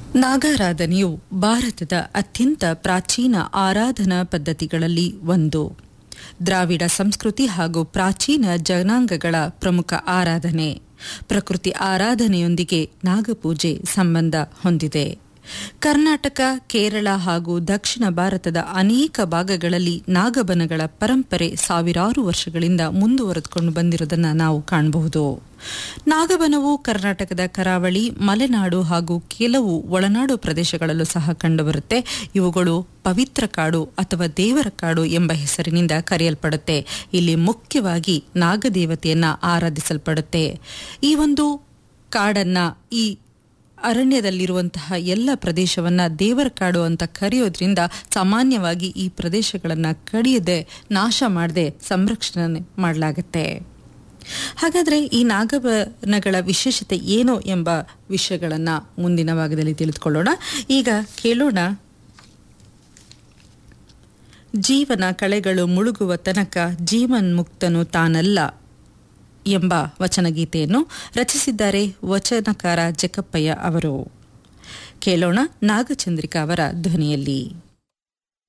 ನಾಗಾರಾಧನೆಯು ಭಾರತದ ಅತ್ಯಂತ ಪ್ರಾಚೀನ ಆರಾಧನಾ ಪದ್ಧತಿಗಳಲ್ಲಿ ಒಂದು ದ್ರಾವಿಡ ಸಂಸ್ಕೃತಿ ಹಾಗೂ ಪ್ರಾಚೀನ ಜನಾಂಗಗಳ ಪ್ರಮುಖ ಆರಾಧನೆ ಪ್ರಕೃತಿ ಆರಾಧನೆಯೊಂದಿಗೆ ನಾಗಪೂಜೆ ಸಂಬಂಧ ಹೊಂದಿದೆ ಕರ್ನಾಟಕ ಕೇರಳ ಹಾಗೂ ದಕ್ಷಿಣ ಭಾರತದ ಅನೇಕ ಭಾಗಗಳಲ್ಲಿ ನಾಗಬನಗಳ ಪರಂಪರೆ ಸಾವಿರಾರು ವರ್ಷಗಳಿಂದ ಮುಂದುವರೆದುಕೊಂಡು ಬಂದಿರುವುದನ್ನು ನಾವು ಕಾಣಬಹುದು ನಾಗಬನವು ಕರ್ನಾಟಕದ ಕರಾವಳಿ ಮಲೆನಾಡು ಹಾಗೂ ಕೆಲವು ಒಳನಾಡು ಪ್ರದೇಶಗಳಲ್ಲೂ ಸಹ ಕಂಡುಬರುತ್ತೆ ಇವುಗಳು ಪವಿತ್ರ ಕಾಡು ಅಥವಾ ದೇವರ ಕಾಡು ಎಂಬ ಹೆಸರಿನಿಂದ ಕರೆಯಲ್ಪಡುತ್ತೆ ಇಲ್ಲಿ ಮುಖ್ಯವಾಗಿ ನಾಗದೇವತೆಯನ್ನ ಆರಾಧಿಸಲ್ಪಡುತ್ತೆ ಈ ಒಂದು ಕಾಡನ್ನ ಈ ಅರಣ್ಯದಲ್ಲಿರುವಂತಹ ಎಲ್ಲ ಪ್ರದೇಶವನ್ನ ದೇವರ ಕಾಡು ಅಂತ ಕರೆಯೋದ್ರಿಂದ ಸಾಮಾನ್ಯವಾಗಿ ಈ ಪ್ರದೇಶಗಳನ್ನು ಕಡಿಯದೆ ನಾಶ ಮಾಡದೆ ಸಂರಕ್ಷಣೆ ಮಾಡಲಾಗುತ್ತೆ ಹಾಗಾದ್ರೆ ಈ ನಾಗಬನಗಳ ವಿಶೇಷತೆ ಏನು ಎಂಬ ವಿಷಯಗಳನ್ನ ಮುಂದಿನ ಭಾಗದಲ್ಲಿ ತಿಳಿದುಕೊಳ್ಳೋಣ ಈಗ ಕೇಳೋಣ ಜೀವನ ಕಳೆಗಳು ಮುಳುಗುವ ತನಕ ಜೀವನ್ಮುಕ್ತನು ತಾನಲ್ಲ ಎಂಬ ವಚನಗೀತೆಯನ್ನು ರಚಿಸಿದ್ದಾರೆ ವಚನಕಾರ ಜಕಪ್ಪಯ್ಯ ಅವರು ಕೇಳೋಣ ನಾಗಚಂದ್ರಿಕಾ ಅವರ ಧ್ವನಿಯಲ್ಲಿ